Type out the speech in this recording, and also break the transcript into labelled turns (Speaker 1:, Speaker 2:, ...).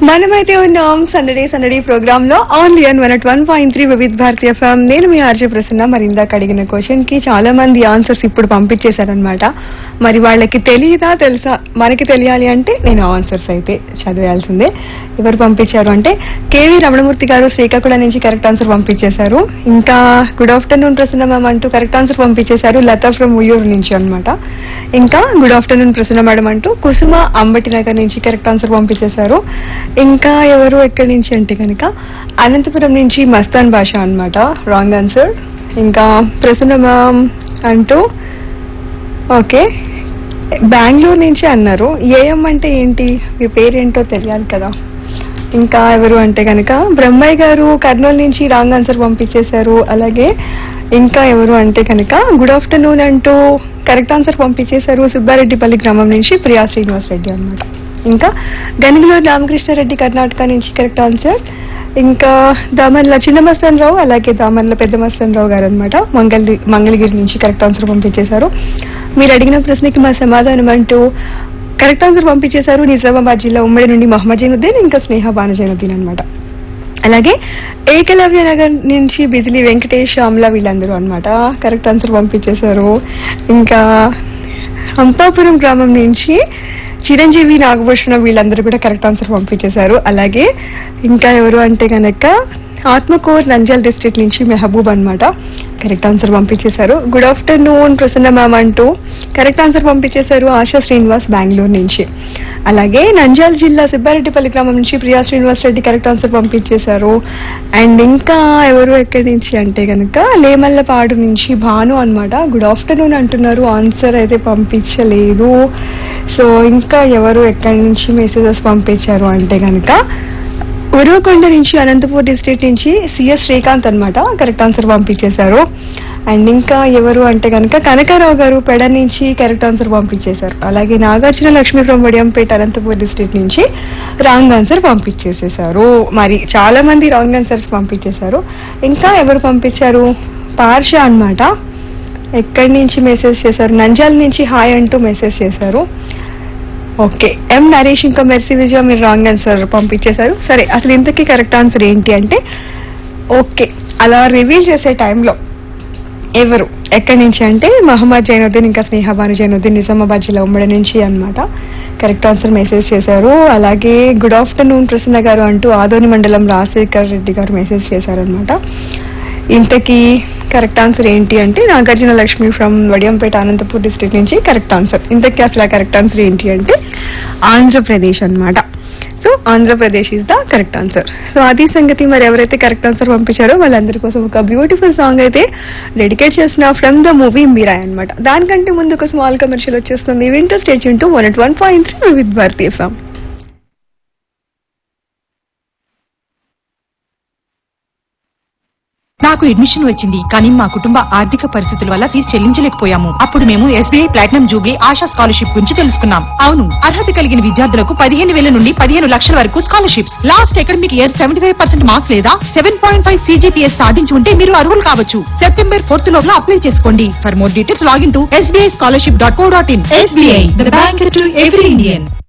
Speaker 1: మనమైతే ఉన్నాం సందడి సందడి ప్రోగ్రామ్ లో on the one one point three Vividh Bharati FM నేను మీ ఆర్జే ప్రసన్న మరి ఇందాక అడిగిన క్వశ్చన్ కి చాలా మంది ఆన్సర్స్ ఇప్పుడు పంపించేశారనమాట మరి వాళ్ళకి తెలియదా తెలుసా మనకి తెలియాలి అంటే నేను ఆన్సర్స్ అయితే చదివేయాల్సిందే ఎవరు పంపించారు అంటే కేవీ రమణమూర్తి గారు శ్రీకాకుళం నుంచి కరెక్ట్ ఆన్సర్ పంపించేశారు ఇంకా గుడ్ ఆఫ్టర్నూన్ ప్రసన్న మ్యామ్ అంటూ కరెక్ట్ ఆన్సర్ పంపించేశారు లతా ఫ్రమ్ ఉయ్యూరు నుంచి అన్నమాట ఇంకా గుడ్ ఆఫ్టర్నూన్ ప్రసన్న మేడం అంటూ కుసుమ అంబటి నగర్ నుంచి కరెక్ట్ ఆన్సర్ పంపించేశారు ఇంకా ఎవరు ఎక్కడి నుంచి అంటే కనుక అనంతపురం నుంచి మస్తాన్ భాష అన్నమాట రాంగ్ ఆన్సర్ ఇంకా ప్రసన్న మ్యామ్ అంటూ ఓకే బెంగళూరు నుంచి అన్నారు ఏఎం అంటే ఏంటి మీ పేరేంటో తెలియాలి కదా ఇంకా ఎవరు అంటే కనుక బ్రహ్మయ్య గారు కర్నూలు నుంచి రాంగ్ ఆన్సర్ పంపించేశారు అలాగే ఇంకా ఎవరు అంటే కనుక గుడ్ ఆఫ్టర్నూన్ అంటూ కరెక్ట్ ఆన్సర్ పంపించేశారు సుబ్బారెడ్డిపల్లి గ్రామం నుంచి ప్రియా శ్రీనివాస్ రెడ్డి అన్నమాట ఇంకా గనిగిలూరు రామకృష్ణారెడ్డి కర్ణాటక నుంచి కరెక్ట్ ఆన్సర్ ఇంకా దామర్ల చిన్న మస్తన్ రావు అలాగే దామర్ల పెద్ద మస్తన్ రావు గారు అనమాట మంగళ మంగళగిరి నుంచి కరెక్ట్ ఆన్సర్ పంపించేశారు మీరు అడిగిన ప్రశ్నకి మా సమాధానం అంటూ కరెక్ట్ ఆన్సర్ పంపించేశారు నిజామాబాద్ జిల్లా ఉమ్మడి నుండి మహమ్మద్ జైనుద్దీన్ ఇంకా స్నేహ బానజైనుద్దీన్ అనమాట అలాగే ఏకలవ్య నగర్ నుంచి బిజిలీ వెంకటేష్ శ్యామ్ల వీళ్ళందరూ అన్నమాట కరెక్ట్ ఆన్సర్ పంపించేశారు ఇంకా అంపాపురం గ్రామం నుంచి చిరంజీవి నాగభూషణ వీళ్ళందరూ కూడా కరెక్ట్ ఆన్సర్ పంపించేశారు అలాగే ఇంకా ఎవరు అంటే గనక ఆత్మకూర్ నంజల్ డిస్ట్రిక్ట్ నుంచి మెహబూబ్ అన్నమాట కరెక్ట్ ఆన్సర్ పంపించేశారు గుడ్ ఆఫ్టర్నూన్ ప్రసన్న మ్యామ్ అంటూ కరెక్ట్ ఆన్సర్ పంపించేశారు ఆశా శ్రీనివాస్ బెంగళూరు నుంచి అలాగే నంజాల్ జిల్లా సుబ్బారెడ్డిపల్లి గ్రామం నుంచి ప్రియా శ్రీనివాస్ రెడ్డి కరెక్ట్ ఆన్సర్ పంపించేశారు అండ్ ఇంకా ఎవరు ఎక్కడి నుంచి అంటే కనుక లేమల్లపాడు నుంచి భాను అన్నమాట గుడ్ ఆఫ్టర్నూన్ అంటున్నారు ఆన్సర్ అయితే పంపించలేదు సో ఇంకా ఎవరు ఎక్కడి నుంచి మెసేజెస్ పంపించారు అంటే కనుక ఉరవకొండ నుంచి అనంతపూర్ డిస్ట్రిక్ట్ నుంచి సిఎస్ శ్రీకాంత్ అన్నమాట కరెక్ట్ ఆన్సర్ పంపించేశారు అండ్ ఇంకా ఎవరు అంటే కనుక కనకారావు గారు పెడ నుంచి కరెక్ట్ ఆన్సర్ పంపించేశారు అలాగే నాగార్జున లక్ష్మీ ఫ్రమ్ వడియంపేట అనంతపూర్ డిస్ట్రిక్ట్ నుంచి రాంగ్ ఆన్సర్ పంపించేసేశారు మరి చాలా మంది రాంగ్ ఆన్సర్స్ పంపించేశారు ఇంకా ఎవరు పంపించారు పార్ష అన్నమాట ఎక్కడి నుంచి మెసేజ్ చేశారు నంజాల్ నుంచి హాయ్ అంటూ మెసేజ్ చేశారు ఓకే ఎం నరేష్ ఇంకా మెర్సీ విజయ మీరు రాంగ్ ఆన్సర్ పంపించేశారు సరే అసలు ఇంతకీ కరెక్ట్ ఆన్సర్ ఏంటి అంటే ఓకే అలా రివీల్ చేసే టైంలో ఎవరు ఎక్కడి నుంచి అంటే మహమ్మద్ జైనుద్దీన్ ఇంకా స్నేహబాను జైనుద్దీన్ నిజామాబాద్ జిల్లా ఉమ్మడి నుంచి అన్నమాట కరెక్ట్ ఆన్సర్ మెసేజ్ చేశారు అలాగే గుడ్ ఆఫ్టర్నూన్ ప్రసన్న గారు అంటూ ఆదోని మండలం రాజశేఖర్ రెడ్డి గారు మెసేజ్ చేశారనమాట ఇంతకీ కరెక్ట్ ఆన్సర్ ఏంటి అంటే నాగార్జున లక్ష్మి ఫ్రమ్ వడియంపేట అనంతపూర్ డిస్ట్రిక్ట్ నుంచి కరెక్ట్ ఆన్సర్ ఇంతకీ అసలు కరెక్ట్ ఆన్సర్ ఏంటి అంటే ఆంధ్రప్రదేశ్ అన్నమాట so Andhra Pradesh is the correct answer so అది సంగతి మరి ఎవరైతే కరెక్ట్ ఆన్సర్ పంపించారో వాళ్ళందరి కోసం ఒక బ్యూటిఫుల్ సాంగ్ అయితే డెడికేట్ చేసిన ఫ్రమ్ ద మూవీ మీరాయ్ అనమాట దానికంటే ముందు ఒక స్మాల్ కమర్షియల్ వచ్చేస్తుంది winter stage into one at one point three with Bharati song
Speaker 2: నాకు అడ్మిషన్ వచ్చింది కానీ మా కుటుంబ ఆర్థిక పరిస్థితుల వల్ల ఫీజు చెల్లించలేకపోయాము అప్పుడు మేము SBI platinum jubilee Asha scholarship గురించి తెలుసుకున్నాం అవును అర్హత కలిగిన విద్యార్థులకు పదిహేను వేల నుండి పదిహేను లక్షల వరకు scholarships last academic year seventy five percent marks లేదా సెవెన్ పాయింట్ ఫైవ్ సీజీపీఎస్ సాధించి ఉంటే మీరు అర్హులు కావచ్చు సెప్టెంబర్ ఫోర్త్ లోపల అప్లై చేసుకోండి for more details login to SBI scholarship dot co dot in SBI bank to every Indian